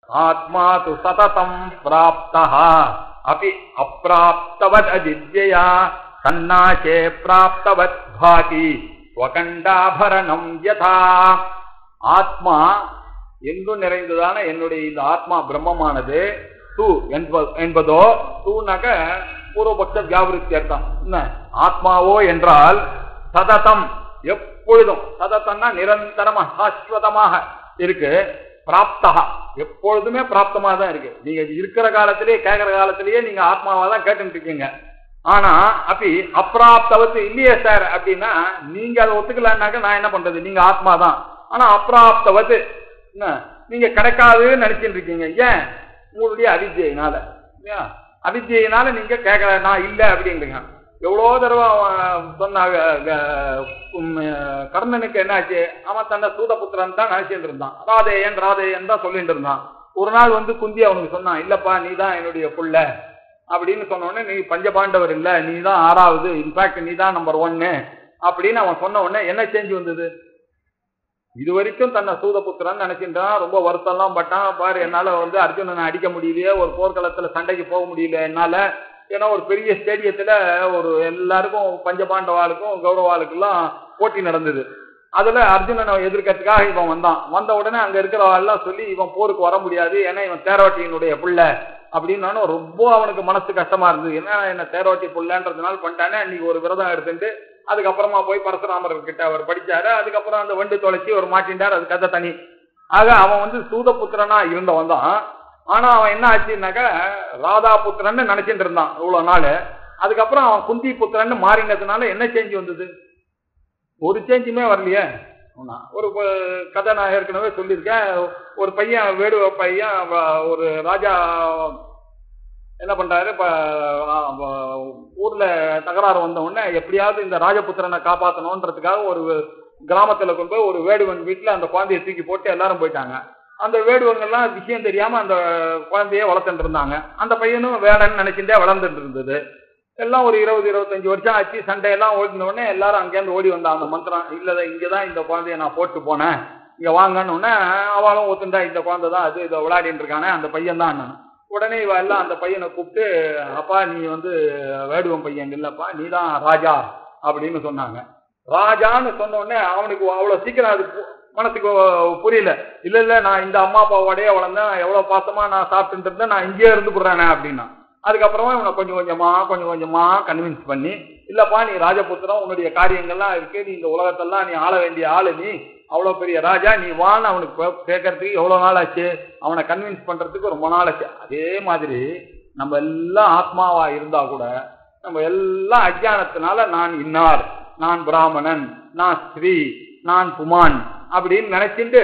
ஆத்மா து சததம் பிராப்தா அபி அப்பிராப்தவத் அவித்யா சன்னாசே பிராப்தவத் பாதி ஸ்வகண்டாபரணம் யதா ஆத்மா எங்கும் நிறைந்ததான என்னுடைய இந்த ஆத்மா பிரம்மமானது தூ என்ப- என்பதோ தூனாக்க பூர்வபக்ஷ வியாபிருத்தி அர்த்தம் என்ன ஆத்மாவோ என்றால் சததம் எப்பொழுதும் சததம்னா நிரந்தரமா சாஸ்வதமாக இருக்கு பிராப்தா எப்பொழுதுமே பிராப்தமா தான் இருக்கு நீங்க இருக்கிற காலத்திலேயே கேட்கிற காலத்திலேயே நீங்க ஆத்மாவா தான் கேட்டுட்டு இருக்கீங்க ஆனா அப்படி அப்பிராப்தவத்து இல்லையே சார் அப்படின்னா நீங்க அதை ஒத்துக்கலன்னாக்க நான் என்ன பண்றது நீங்க ஆத்மா தான் ஆனா அப்பிராப்தவத்து என்ன நீங்க கிடைக்காதுன்னு நினைச்சிட்டு இருக்கீங்க ஏன் உங்களுடைய அவித்யினால இல்லையா அவித்யினால நீங்க கேட்கல நான் இல்ல அப்படின்றீங்க எவ்வளோ தடவை அவன் சொன்னாங்க க- உம், கர்ணனுக்கு என்னாச்சு அவன் தன்னை சூதபுத்திரன் தான் நினைச்சிட்டு இருந்தான் ராதேயன் ராதேயன் தான் சொல்லிட்டு இருந்தான் ஒரு நாள் வந்து குந்தி அவனுக்கு சொன்னான் இல்லப்பா நீ தான் என்னுடைய புள்ள அப்படின்னு சொன்ன உடனே நீ பஞ்சபாண்டவர் இல்ல நீ தான் ஆறாவது இன்ஃபேக்ட் நீ தான் நம்பர் ஒன்னு அப்படின்னு அவன் சொன்ன உடனே என்ன சேஞ்ச் வந்தது இது வரைக்கும் தன்னை சூதபுத்திரன் நினைச்சிட்டான் ரொம்ப வருத்தம்லாம் பட்டான் பாரு என்னால வந்து அர்ஜுனனை அடிக்க முடியலையே ஒரு போர்க்களத்துல சண்டைக்கு போக முடியல என்னால ஏன்னா ஒரு பெரிய ஸ்டேடியத்துல ஒரு எல்லாருக்கும் பஞ்சபாண்டவாளுக்கும் கௌரவாளுக்கெல்லாம் போட்டி நடந்தது அதுல அர்ஜுனனை எதிர்க்கிறதுக்காக இவன் வந்தான் வந்த உடனே அங்க இருக்கிறவாள்லாம் சொல்லி இவன் போருக்கு வர முடியாது ஏன்னா இவன் தேரோட்டியினுடைய பிள்ளை அப்படின்னு ரொம்ப அவனுக்கு மனசு கஷ்டமா இருந்தது என்ன என்ன தேரோட்டி புள்ளன்றதுனால பண்ணிட்டானே அன்னைக்கு ஒரு விரதம் எடுத்துட்டு அதுக்கப்புறமா போய் பரசுராமர் கிட்ட அவர் படிச்சாரு அதுக்கப்புறம் அந்த வண்டு தொலைச்சி ஒரு மாட்டின்றார் அது கதை தனி ஆக அவன் வந்து சூதபுத்திரனா இருந்தவன் தான் ஆனா அவன் என்ன ஆச்சுன்னாக்கா ராதா புத்திரன்னு நினைச்சிட்டு இருந்தான் இவ்வளவு நாள் அதுக்கப்புறம் அவன் குந்தி புத்திரன்னு மாறினதுனால என்ன சேஞ்ச் வந்தது ஒரு சேஞ்சுமே வரலையே ஆமா. ஒரு ப- கதை நான் ஏற்கனவே சொல்லியிருக்கேன் ஒரு பையன் வேடுவ பையன் வ- ஒரு ராஜா என்ன பண்றாரு இப்ப ஆ, வ- ஊர்ல தகராறு வந்த உடனே எப்படியாவது இந்த ராஜபுத்திரனை காப்பாத்தணும்ன்றதுக்காக ஒரு கிராமத்துல கொண்டு போய் ஒரு வேடுவன் வீட்டுல அந்த குழந்தைய தூக்கி போட்டு எல்லாரும் போயிட்டாங்க அந்த வேடுவங்கெல்லாம் விஷயம் தெரியாம அந்த குழந்தைய வளர்த்துட்டு இருந்தாங்க அந்த பையனும் வேடன்னு நினைச்சுட்டே வளர்ந்துட்டு இருந்தது எல்லாம் ஒரு இருபது இருபத்தஞ்சு வருஷம் ஆச்சு சண்டையெல்லாம் ஓடின உடனே எல்லாரும் அங்கேருந்து ஓடி வந்தாங்க அந்த மந்திரம் இல்ல இங்கதான் இந்த குழந்தைய நான் போட்டு போனேன் இங்க வாங்கன்னு உடனே அவளும் ஒத்துண்டா இந்த குழந்தை தான் அது இதை விளையாடிட்டு இருக்கானே அந்த பையன் தான் உடனே இவ எல்லாம் அந்த பையனை கூப்பிட்டு அப்பா நீ வந்து வேடுவன் பையன் இல்லப்பா நீ தான் ராஜா அப்படின்னு சொன்னாங்க ராஜான்னு சொன்ன உடனே அவனுக்கு அவ்வளவு சீக்கிரம் அது பு- மனசுக்கு புரியல இல்ல இல்ல நான் இந்த அம்மா அப்பாவோடய வளர்ந்தேன் எவ்வளவு பாசமா நான் சாப்பிட்டு இருந்தேன் நான் இங்கேயே இருந்து போடுறேனே அப்படின்னா அதுக்கப்புறமா இவனை கொஞ்சம் கொஞ்சமா கொஞ்சம் கொஞ்சமா கன்வின்ஸ் பண்ணி இல்லப்பா நீ ராஜபுத்திரம் உன்னுடைய காரியங்கள்லாம் இருக்கு நீ இந்த உலகத்தெல்லாம் நீ ஆள வேண்டிய ஆளு நீ அவ்வளவு பெரிய ராஜா நீ வான்னு அவனுக்கு பே- கேட்கறதுக்கு எவ்வளவு நாள் ஆச்சு அவனை கன்வின்ஸ் பண்றதுக்கு ரொம்ப நாள் ஆச்சு அதே மாதிரி நம்ம எல்லாம் ஆத்மாவா இருந்தா கூட நம்ம எல்லாம் அஜ்ஞானத்தினால நான் இன்னார் நான் பிராமணன் நான் ஸ்ரீ நான் புமான் அப்படின்னு நினைச்சிட்டு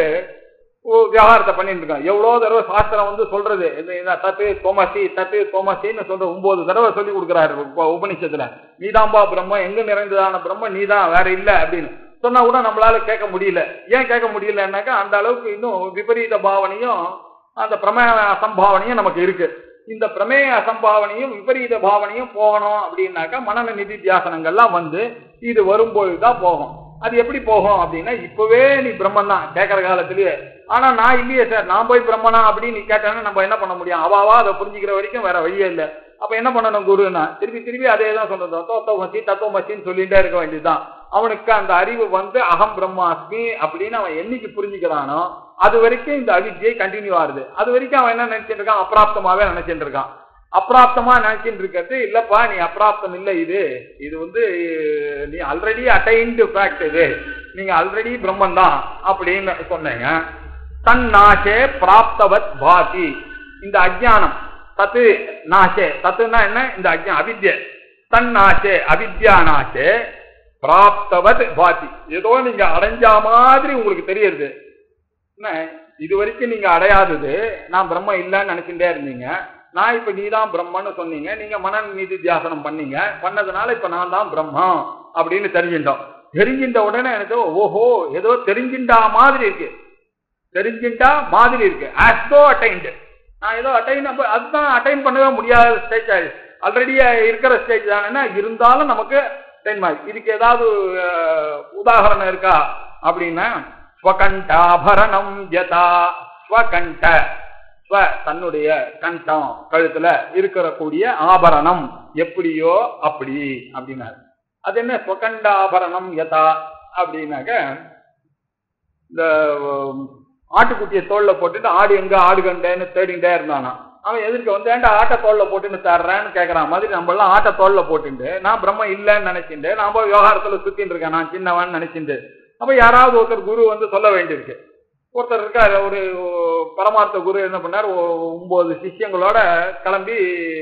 ஓ- விவகாரத்தை பண்ணிட்டு இருக்கான் எவ்வளவு தடவை சாஸ்திரம் வந்து சொல்றது இந்த இந்த தத்து தோமசி தத்து தோமசின்னு சொல்ற ஒன்பது தடவை சொல்லி கொடுக்குறாரு உப- உபனிஷத்துல நீதாம்பா பிரம்மம் எங்க நிறைந்ததான பிரம்மம் நீதான் வேற இல்ல அப்படின்னு சொன்னா கூட நம்மளால கேட்க முடியல ஏன் கேட்க முடியலன்னாக்கா அந்த அளவுக்கு இன்னும் விபரீத பாவனையும் அந்த பிரமேய அசம்பாவனையும் நமக்கு இருக்கு இந்த பிரமேய அசம்பாவனையும் விபரீத பாவனையும் போகணும் அப்படின்னாக்கா மனன நிதி தியாசனங்கள்லாம் வந்து இது வரும்போது தான் போகும் அது எப்படி போகும் அப்படின்னா இப்பவே நீ பிரம்மன் தான் கேட்கற காலத்திலேயே ஆனா நான் இல்லையே சார் நான் போய் பிரம்மனா அப்படின்னு நீ கேட்டானா நம்ம என்ன பண்ண முடியும் அவாவா அதை புரிஞ்சுக்கிற வரைக்கும் வேற வழியே இல்லை அப்ப என்ன பண்ணணும் குருன்னா திருப்பி திருப்பி அதே தான் சொல்றது தத்துவமசி தத்துவமசின்னு சொல்லிட்டே இருக்க வேண்டியதுதான் அவனுக்கு அந்த அறிவு வந்து அகம் பிரம்மாஸ்மி அப்படின்னு அவன் என்னைக்கு புரிஞ்சுக்கிறானோ அது வரைக்கும் இந்த அவித்யை கண்டினியூ ஆகுது அது வரைக்கும் அவன் என்ன நினைச்சிட்டு இருக்கான் அப்பிராப்தமாவே நினைச்சிட்டு இருக்கான் அப்பிராப்தமா நினைச்சிட்டு இருக்கிறது இல்லப்பா நீ அப்பிராப்தம் இல்லை இது இது வந்து நீ ஆல்ரெடி அட்டைன்டு ஃபேக்ட் இது நீங்க ஆல்ரெடி பிரம்மன் தான் அப்படின்னு சொன்னீங்க தன் நாசே பிராப்தவத் பாதி இந்த அஜ்ஞானம் தத்து நாசே தத்துனா என்ன இந்த அஜ்ஞா அவித்ய தன் நாசே அவித்யா நாசே பிராப்தவத் பாதி ஏதோ நீங்க அடைஞ்சா மாதிரி உங்களுக்கு தெரியுது என்ன இது வரைக்கும் நீங்க அடையாதது நான் பிரம்ம இல்லைன்னு நினைச்சுட்டே இருந்தீங்க நான் இப்ப நீ தான் பிரம்மன்னு சொன்னீங்க நீங்க மன நீதி தியாசனம் பண்ணீங்க பண்ணதுனால இப்ப நான் தான் பிரம்மம் அப்படின்னு தெரிஞ்சுட்டோம் தெரிஞ்சின்ற உடனே எனக்கு ஓஹோ ஏதோ தெரிஞ்சின்றா மாதிரி இருக்கு தெரிஞ்சின்றா மாதிரி இருக்கு ஆஸ்தோ அட்டைன்டு நான் ஏதோ அட்டைன் அதுதான் அட்டைன் பண்ணவே முடியாத ஸ்டேஜ் ஆயிடுச்சு ஆல்ரெடி இருக்கிற ஸ்டேஜ் தானே இருந்தாலும் நமக்கு அட்டைன் மாதிரி இதுக்கு ஏதாவது அஹ், உதாரணம் இருக்கா அப்படின்னா ஸ்வகண்டாபரணம் யதா ஸ்வகண்ட ஸ்வ தன்னுடைய கண்டம் கழுத்துல இருக்கிறக்கூடிய ஆபரணம் எப்படியோ அப்படி அப்படின்னாரு அது என்ன ஸ்வகண்ட ஆபரணம் யதா அப்படின்னாக்க இந்த உம், ஆட்டுக்குட்டியை தோல்ல போட்டுட்டு ஆடு எங்க ஆடு கண்டேன்னு தேடிட்டே இருந்தானா அவன் எதிர்க்க வந்து ஏன்டா ஆட்டை தோல்ல போட்டுன்னு தர்றேன்னு கேட்கறான் மாதிரி நம்ம எல்லாம் ஆட்டை தோல்ல போட்டுட்டு நான் பிரம்ம இல்லைன்னு நினைச்சிட்டு நான் போய் விவகாரத்துல சுத்தின்னு இருக்கேன் நான் சின்னவன் நினைச்சிட்டு அப்ப யாராவது ஒருத்தர் குரு வந்து சொல்ல வேண்டியிருக்கு ஒருத்தர் இருக்காரு ஒரு பரமார்த்த குரு என்ன பண்ணார் ஒ- ஒன்பது சிஷ்யங்களோட கிளம்பி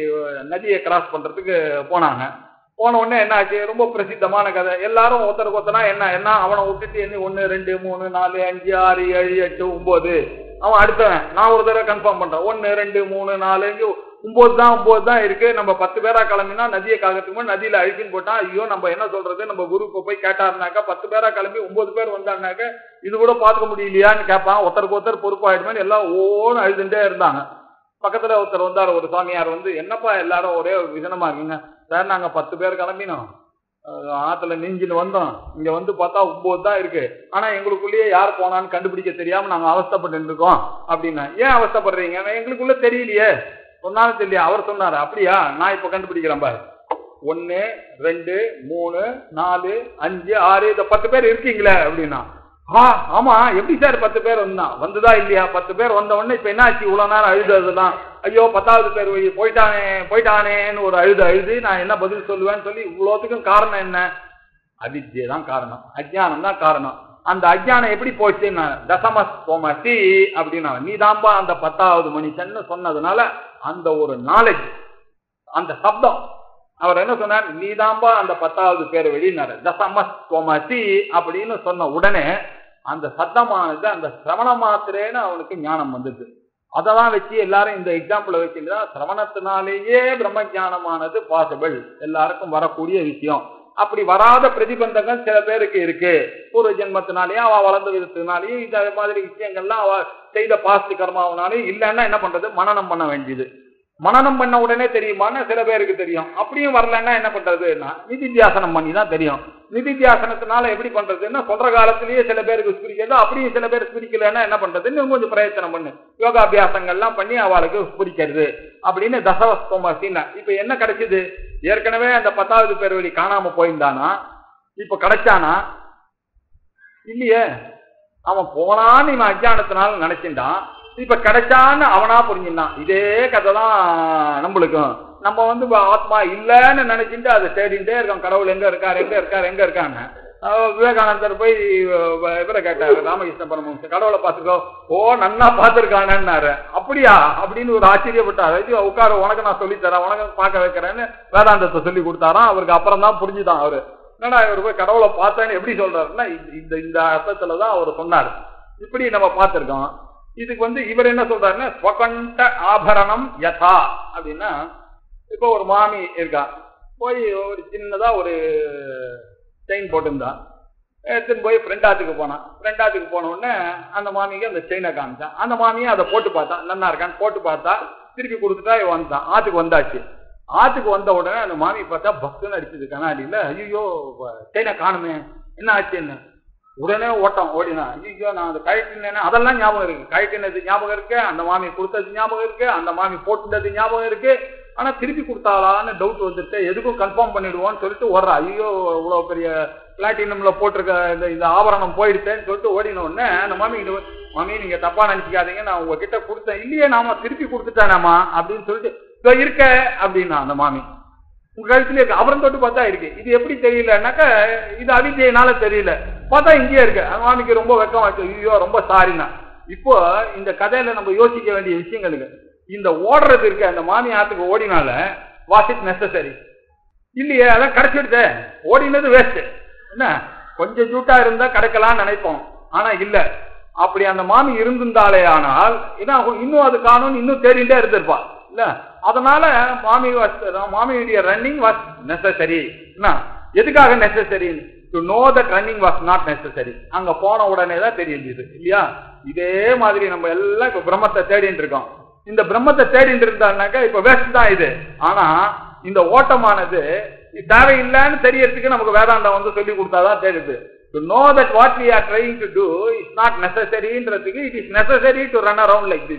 நதியை கிராஸ் பண்றதுக்கு போனாங்க போன உடனே என்ன ஆச்சு ரொம்ப பிரசித்தமான கதை எல்லாரும் ஒருத்தருக்கு ஒருத்தனா என்ன என்ன அவனை விட்டுட்டு என்ன ஒன்னு ரெண்டு மூணு நாலு அஞ்சு ஆறு ஏழு எட்டு ஒன்பது அவன் அடுத்தவன் நான் ஒரு தடவை கன்ஃபார்ம் பண்றேன் ஒன்னு ரெண்டு மூணு நாலு அஞ்சு ஒன்பது தான் ஒன்பது தான் இருக்கு நம்ம பத்து பேரா கிளம்பினா நதியை காக்கிறதுக்கு முன்னாடி நதியில அழிச்சுன்னு போட்டா ஐயோ நம்ம என்ன சொல்றது நம்ம குருக்கு போய் கேட்டாருனாக்கா பத்து பேரா கிளம்பி ஒன்பது பேர் வந்தாருனாக்க இது கூட பாத்துக்க முடியலையான்னு கேட்பான் ஒருத்தருக்கு ஒருத்தர் பொறுப்பாயிடுமே எல்லாம் ஓன்னு அழுதுட்டே இருந்தாங்க பக்கத்துல ஒருத்தர் வந்தார் ஒரு சாமியார் வந்து என்னப்பா எல்லாரும் ஒரே விசனமா இருக்கீங்க சார் நாங்க பத்து பேர் கிளம்பினோம் அஹ் ஆத்துல நெஞ்சின்னு வந்தோம் இங்க வந்து பார்த்தா ஒன்பது தான் இருக்கு ஆனா எங்களுக்குள்ளேயே யார் போனான்னு கண்டுபிடிக்க தெரியாம நாங்க அவஸ்தைப்பட்டு இருக்கோம் அப்படின்னா ஏன் அவஸ்தைப்படுறீங்க நான் எங்களுக்குள்ள தெரியலையே சொன்னாலும் தெரியல அவர் சொன்னாரு அப்படியா நான் இப்ப கண்டுபிடிக்கிறேன் பாரு ஒன்னு ரெண்டு மூணு நாலு அஞ்சு ஆறு இந்த பத்து பேர் இருக்கீங்களே அப்படின்னா ஆ ஆமா எப்படி சார் பத்து பேர் வந்தான் வந்துதா இல்லையா பத்து பேர் வந்த உடனே இப்ப என்னாச்சு இவ்வளவு நேரம் அழுதுதான் ஐயோ பத்தாவது பேர் போய் போயிட்டானே போயிட்டானேன்னு ஒரு அழுது அழுது நான் என்ன பதில் சொல்லுவேன்னு சொல்லி இவ்வளோத்துக்கும் காரணம் என்ன அவித்யை தான் காரணம் அஜ்ஞானம் தான் காரணம் அந்த அஜ்ஞானம் எப்படி போச்சுன்னா தசம சோமசி அப்படின்னா நீதாம்பா அந்த பத்தாவது மனுஷன்னு சொன்னதுனால அந்த ஒரு நாலேஜ் அந்த சப்தம் அவர் என்ன சொன்னார் நீதாம்பா அந்த பத்தாவது பேர் வெளியினாரு தசம சோமசி அப்படின்னு சொன்ன உடனே அந்த சத்தமானது அந்த சிரவண மாத்திரேன்னு அவனுக்கு ஞானம் வந்தது அதெல்லாம் வச்சு எல்லாரும் இந்த எக்ஸாம்பிள வச்சுட்டு சிரவணத்தினாலேயே பிரம்ம ஞானமானது பாசிபிள் எல்லாருக்கும் வரக்கூடிய விஷயம் அப்படி வராத பிரதிபந்தங்கள் சில பேருக்கு இருக்கு பூர்வ ஜென்மத்தினாலேயும் அவ வளர்ந்த விதத்தினாலேயும் இந்த மாதிரி விஷயங்கள்லாம் அவ செய்த பாஸ்தி கர்மாவனாலையும் இல்லைன்னா என்ன பண்றது மனனம் பண்ண வேண்டியது மனனம் பண்ண உடனே தெரியுமான்னு சில பேருக்கு தெரியும் அப்படியும் வரலன்னா என்ன பண்றதுன்னா நிதித்தியாசனம் பண்ணி தான் தெரியும் நிதித்தியாசனத்தினால எப்படி பண்றதுன்னா சொல்ற காலத்திலேயே சில பேருக்கு ஸ்பிரிக்கிறது அப்படியும் சில பேர் ஸ்பிரிக்கலன்னா என்ன பண்றது இன்னும் கொஞ்சம் பிரயத்தனம் பண்ணு யோகாபியாசங்கள்லாம் பண்ணி அவளுக்கு ஸ்பிரிக்கிறது அப்படின்னு தசவஸ்தோமசின்னா இப்ப என்ன கிடைச்சது ஏற்கனவே அந்த பத்தாவது பேர் வழி காணாம போயிருந்தானா இப்ப கிடைச்சானா இல்லையே அவன் போனான்னு இவன் அஜானத்தினால நினைச்சிட்டான் இப்ப கிடைச்சான்னு அவனா புரிஞ்சிருந்தான் இதே கதை தான் நம்மளுக்கும் நம்ம வந்து இப்ப ஆத்மா இல்லைன்னு நினைச்சிட்டு அதை தேடிட்டே இருக்கோம் கடவுள் எங்க இருக்கார் எங்க இருக்கார் எங்க இருக்கான்னு அஹ் விவேகானந்தர் போய் அஹ் இவரை கேட்டாரு ராமகிருஷ்ண பரமஹம்சர் கடவுளை பார்த்துக்கோ ஓ நன்னா பார்த்துருக்கானன்னாரு அப்படியா அப்படின்னு ஒரு ஆச்சரியப்பட்டாரு இது உட்கார உனக்கு நான் சொல்லித் தரேன் உனக்கு பார்க்க வைக்கிறேன்னு வேதாந்தத்தை சொல்லி கொடுத்தாராம் அவருக்கு அப்புறம் தான் புரிஞ்சுதான் அவரு என்னடா இவர் போய் கடவுளை பார்த்தேன்னு எப்படி சொல்றாருன்னா இந்த- இந்த இந்த அர்த்தத்துல தான் அவர் சொன்னார் இப்படி நம்ம பார்த்திருக்கோம் இதுக்கு வந்து இவர் என்ன சொல்றாருன்னா ஸ்வகண்ட ஆபரணம் யதா அப்படின்னா இப்போ ஒரு மாமி இருக்கா போய் ஒரு சின்னதா ஒரு செயின் போட்டிருந்தா எடுத்துன்னு போய் ஃப்ரெண்டாத்துக்கு போனான் ஃப்ரெண்டாத்துக்கு போன உடனே அந்த மாமிக்கு அந்த செயினை காமிச்சான் அந்த மாமியும் அதை போட்டு பார்த்தா நல்லா இருக்கான்னு போட்டு பார்த்தா திருப்பி கொடுத்துட்டா இவன் வந்தான் ஆத்துக்கு வந்தாச்சு ஆத்துக்கு வந்த உடனே அந்த மாமி பார்த்தா பக்தன் அடிச்சது கண்ணாடியில ஐயோ செயினை காணுமே என்ன ஆச்சுன்னு உடனே ஓட்டம் ஓடினா ஐயோ நான் அந்த கழட்டினேன்னு அதெல்லாம் ஞாபகம் இருக்கு கழட்டினது ஞாபகம் இருக்கு அந்த மாமி கொடுத்தது ஞாபகம் இருக்கு அந்த மாமி போட்டுனது ஞாபகம் இருக்கு ஆனா திருப்பி கொடுத்தாளான்னு டவுட் வந்துட்டு எதுக்கும் கன்ஃபார்ம் பண்ணிடுவோம்னு சொல்லிட்டு ஓடுறா ஐயோ இவ்வளவு பெரிய பிளாட்டினம்ல போட்டிருக்க இந்த இந்த ஆபரணம் போயிடுச்சேன்னு சொல்லிட்டு ஓடின உடனே அந்த மாமி கிட்ட போய், மாமி நீங்க தப்பா நினைச்சுக்காதீங்க நான் உங்ககிட்ட கொடுத்தேன் இல்லையே நாம திருப்பி கொடுத்துட்டானாமா அப்படின்னு சொல்லிட்டு இதோ இருக்க அப்படின்னா அந்த மாமி உங்க கழுத்துல இருக்கு அப்புறம் தொட்டு பார்த்தா இருக்கு இது எப்படி தெரியலன்னாக்கா இது அவித்தியினால தெரியல பார்த்தா இங்கேயே இருக்கு அந்த மாமிக்கு ரொம்ப வெக்கம் ஆச்சு ஐயோ ரொம்ப சாரினா இப்போ இந்த கதையில நம்ம யோசிக்க வேண்டிய விஷயங்களுக்கு இந்த ஓடுறது இருக்கு அந்த மாமி ஆத்துக்கு ஓடினால வாஸ் இட் நெசசரி இல்லையே அதான் கிடைச்சிடுதே ஓடினது வேஸ்ட் என்ன கொஞ்சம் ஜூட்டா இருந்தா கிடைக்கலாம்னு நினைப்போம் ஆனா இல்ல அப்படி அந்த மாமி இருந்திருந்தாலே ஆனால் என்ன ஆகும்? இன்னும் அது காணும்னு இன்னும் தேடிட்டே இருந்திருப்பா இல்ல அதனால மாமி was- மாமியுடைய ரன்னிங் வாஸ் நெசசரி என்ன எதுக்காக necessary to know that running was not necessary அங்க போன உடனே தான் தெரியுது இல்லையா இதே மாதிரி நம்ம எல்லாம் இப்ப பிரம்மத்தை தேடிட்டு இருக்கோம் இந்த பிரம்மத்தை தேடிட்டு இருந்தாருனாக்கா இப்ப வேஸ்ட் தான் இது ஆனா இந்த ஓட்டமானது இது தேவையில்லைன்னு தெரியறதுக்கு நமக்கு வேதாந்தம் வந்து சொல்லி கொடுத்தாதான் தெரியுது to know that what we are trying to do is not நெசசரின்றதுக்கு it is necessary to run around like this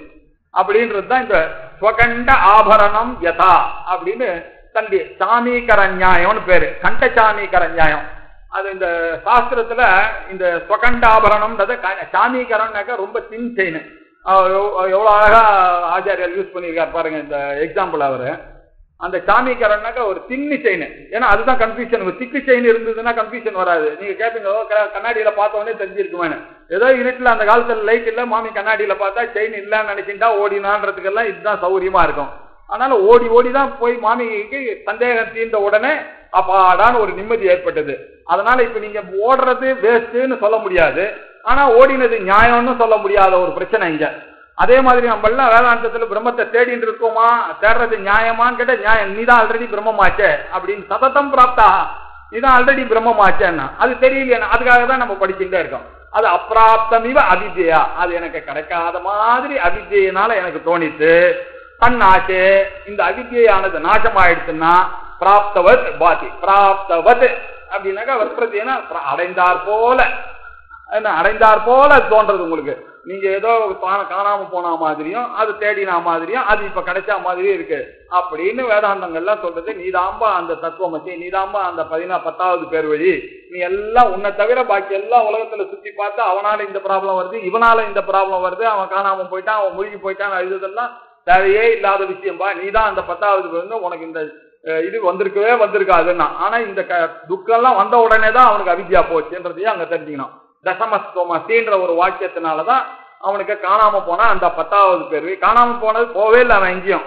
அப்படின்றது தான் இந்த ஸ்வகண்ட ஆபரணம் யதா அப்படின்னு தன்னுடைய சாமீகர நியாயம்னு பேரு கண்ட சாமீகர நியாயம் அது இந்த சாஸ்திரத்துல இந்த ஸ்வகண்ட ஆபரணம்ன்றது க- சாமீகரம்னாக்க ரொம்ப தின் செயின் எவ்வளவு அழகா ஆச்சாரியர் யூஸ் பண்ணியிருக்காரு பாருங்க இந்த எக்ஸாம்பிள் அவரு அந்த சாமிக்காரன்னாக்கா ஒரு தின்னு செயின் ஏன்னா அதுதான் கன்ஃபியூஷன் ஒரு திக்கு செயின் இருந்ததுன்னா கன்ஃபியூஷன் வராது நீங்க கேட்பீங்க "ஓ, க- கண்ணாடியில பார்த்த உடனே தெரிஞ்சிருக்குமேனு ஏதோ இருட்டுல அந்த காலத்துல லைட் இல்ல மாமி கண்ணாடியில பார்த்தா செயின் இல்லன்னு நினைச்சுட்டா ஓடினான்றதுக்கெல்லாம் இதுதான் சௌகரியமா இருக்கும் அதனால ஓடி ஓடி தான் போய் மாமிக்கு சந்தேகம் தீர்ந்த உடனே அப்பாடான்னு ஒரு நிம்மதி ஏற்பட்டது அதனால இப்ப நீங்க ஓடுறது வேஸ்ட்னு சொல்ல முடியாது ஆனா ஓடினது நியாயம்னு சொல்ல முடியாத ஒரு பிரச்சனை இங்க அதே மாதிரி நம்ம எல்லாம் வேதாந்தத்துல பிரம்மத்தை தேடிட்டு இருக்கோமா தேடுறது நியாயமான்னு கேட்டா நியாயம் நீதான் ஆல்ரெடி பிரம்மமாச்சே அப்படின்னு சததம் பிராப்தா நீதான் ஆல்ரெடி பிரம்மமாச்சேன்னா அது தெரியலையா அதுக்காக தான் நம்ம படிச்சுட்டே இருக்கோம் அது அப்பிராப்தமிவ அவித்யா அது எனக்கு கிடைக்காத மாதிரி அவித்யினால எனக்கு தோணித்து தன்னாச்சே இந்த அவித்யானது நாசமாயிடுச்சுன்னா பிராப்தவத் பாதி பிராப்தவத் அப்படின்னாக்கா வர்த்ததினா அடைந்தார் போல என்ன அடைந்தார் போல தோன்றது உங்களுக்கு நீங்க ஏதோ பா- காணாம போன மாதிரியும் அது தேடினா மாதிரியும் அது இப்ப கிடைச்ச மாதிரியும் இருக்கு அப்படின்னு வேதாந்தங்கள்லாம் சொல்றது நீதாம்பா அந்த தத்துவமத்தி நீதாம்பா அந்த பதினா பத்தாவது பேர் வழி நீ எல்லாம் உன்னை தவிர பாக்கி எல்லா உலகத்துல சுத்தி பார்த்து அவனால இந்த ப்ராப்ளம் வருது இவனால இந்த ப்ராப்ளம் வருது அவன் காணாம போயிட்டான் அவன் மூழ்கி போயிட்டான் இதெல்லாம் தேவையே இல்லாத விஷயம்பா நீதான் அந்த பத்தாவது பேர் வந்து உனக்கு இந்த அஹ், இது வந்திருக்கவே வந்திருக்காதுன்னா ஆனா இந்த க- துக்கம்லாம் வந்த உடனே தான் அவனுக்கு அவித்யா போச்சுன்றதையும் அங்க தெரிஞ்சுக்கணும் தசமஸ்தோமசின்ற ஒரு வாக்கியத்தினாலதான் அவனுக்கு காணாம போனா அந்த பத்தாவது பேரு காணாம போனது போவே இல்லை அவன் எங்கேயும்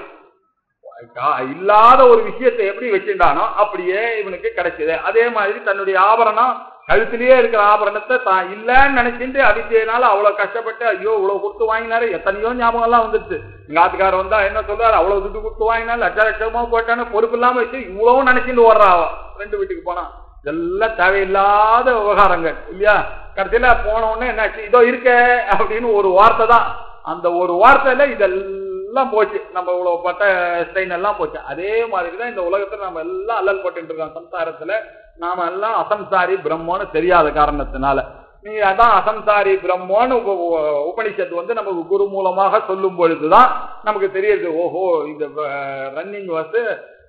கா- இல்லாத ஒரு விஷயத்தை எப்படி வச்சிருந்தானோ அப்படியே இவனுக்கு கிடைச்சது அதே மாதிரி தன்னுடைய ஆபரணம் கழுத்திலேயே இருக்கிற ஆபரணத்தை தான் இல்லைன்னு நினைச்சிட்டு அவித்தியினால அவ்வளவு கஷ்டப்பட்டு ஐயோ இவ்வளவு கொடுத்து வாங்கினாரு எத்தனையோ ஞாபகம் எல்லாம் வந்துருச்சு எங்க ஆத்துக்காரர் வந்தா என்ன சொல்றாரு அவ்வளவு துட்டு கொடுத்து வாங்கினாரு லட்ச லட்சமா போட்டான்னு பொறுப்பு இல்லாம வச்சு இவ்வளவும் நினைச்சிட்டு ஓடுறா அவ ரெண்டு வீட்டுக்கு போனா இதெல்லாம் தேவையில்லாத விவகாரங்கள் இல்லையா கடைசியில போன உடனே என்னாச்சு இதோ இருக்க அப்படின்னு ஒரு வார்த்தை தான் அந்த ஒரு வார்த்தையில இதெல்லாம் போச்சு நம்ம இவ்வளவு பட்ட ஸ்ட்ரெயின் எல்லாம் போச்சு அதே மாதிரி தான் இந்த உலகத்துல நம்ம எல்லாம் அல்லல் பட்டு இருக்கோம் சம்சாரத்துல நாம எல்லாம் அசம்சாரி பிரம்மன்னு தெரியாத காரணத்தினால நீ அதான் அசம்சாரி பிரம்மன்னு உப- உ- உபனிஷத்து வந்து நமக்கு குரு மூலமாக சொல்லும் பொழுதுதான் நமக்கு தெரியுது ஓஹோ இந்த ரன்னிங் வந்து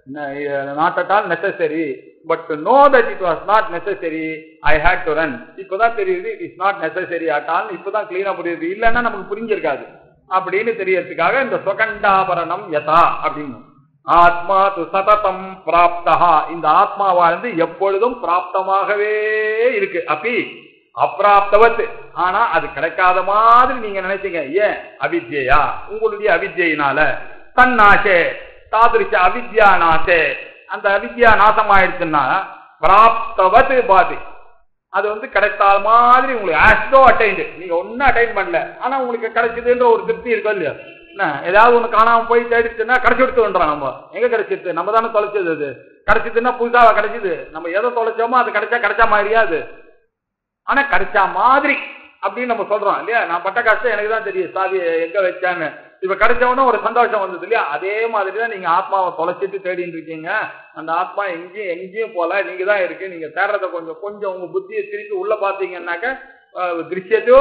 not at all necessary but know that it was not necessary I hate to run இப்பதான் தெரியுது it is not necessary at all இப்பதான் கிளீனா புரியுது இல்லைன்னா நமக்கு புரிஞ்சிருக்காது அப்படின்னு தெரியறதுக்காக இந்த சுகண்டாபரணம் யதா அப்படின்னு ஆத்மா து சததம் பிராப்தா இந்த ஆத்மாவானது எப்பொழுதும் பிராப்தமாகவே இருக்கு அப்படி அப்பிராப்தவத் ஆனா அது கிடைக்காத மாதிரி நீங்க நினைச்சீங்க ஏன் அவித்யா உங்களுடைய அவித்யினால தன்னாசே தாதிருச்ச அவித்யா நாசே அந்த அவித்யா நாசமாயிடுச்சுன்னா பிராப்தவத் பாதி அது வந்து கிடைத்தால் மாதிரி உங்களுக்கு ஆஸ்டோ அட்டைண்டு நீங்க ஒன்னும் அட்டைன் பண்ணல ஆனா உங்களுக்கு கிடைச்சதுன்ற ஒரு திருப்தி இருக்கும் இல்லையா என்ன ஏதாவது ஒண்ணு காணாம போய் தேடிச்சுன்னா கிடைச்சி எடுத்துன்றோம் நம்ம எங்க கிடைச்சிது நம்ம தானே தொலைச்சது அது கிடைச்சதுன்னா புதுசாவா கிடைச்சது நம்ம எதை தொலைச்சோமோ அது கிடைச்சா கிடைச்ச மாதிரியா அது ஆனா கிடைச்சா மாதிரி அப்படின்னு நம்ம சொல்றோம் இல்லையா நான் பட்ட கஷ்டம் எனக்கு தான் தெரியும் சாவி எங்க வச்சான்னு இப்ப கிடைச்சவொடனே ஒரு சந்தோஷம் வந்தது இல்லையா அதே மாதிரி தான் நீங்க ஆத்மாவை தொலைச்சிட்டு தேடிட்டு இருக்கீங்க அந்த ஆத்மா எங்கேயும் எங்கேயும் போல நீங்க தான் இருக்கு நீங்க தேடுறத கொஞ்சம் கொஞ்சம் உங்க புத்தியை திருப்பி உள்ள பாத்தீங்கன்னாக்க அஹ், திருஷ்யத்தோ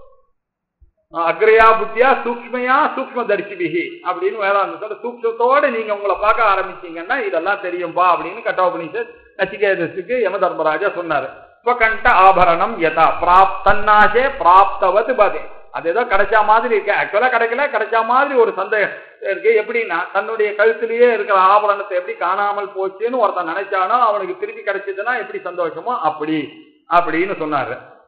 அஹ், அக்ரயா புத்தியா சூக்ஷ்மையா சூக்ஷ்ம தரிசிபிகி அப்படின்னு வேதாந்தத்தோட சூக்ஷ்மத்தோட நீங்க உங்களை பார்க்க ஆரம்பிச்சீங்கன்னா இதெல்லாம் தெரியும்பா அப்படின்னு கட்டோபனிஷத் நச்சிகேதஸுக்கு யம தர்மராஜா சொன்னாரு ஸ்வகண்ட ஆபரணம் யதா பிராப்தன்னாசே பிராப்தவது பதே அது ஏதோ கிடைச்ச மாதிரி இருக்கு ஆக்சுவலா கிடைக்கல கிடைச்ச மாதிரி ஒரு சந்தேகம் இருக்கு எப்படின்னா தன்னுடைய கழுத்திலேயே இருக்கிற ஆபரணத்தை எப்படி காணாமல் போச்சுன்னு ஒருத்தன் நினைச்சானோ அவனுக்கு திருப்பி கிடைச்சதுன்னா எப்படி சந்தோஷமோ அப்படி அப்படின்னு சொன்னாரு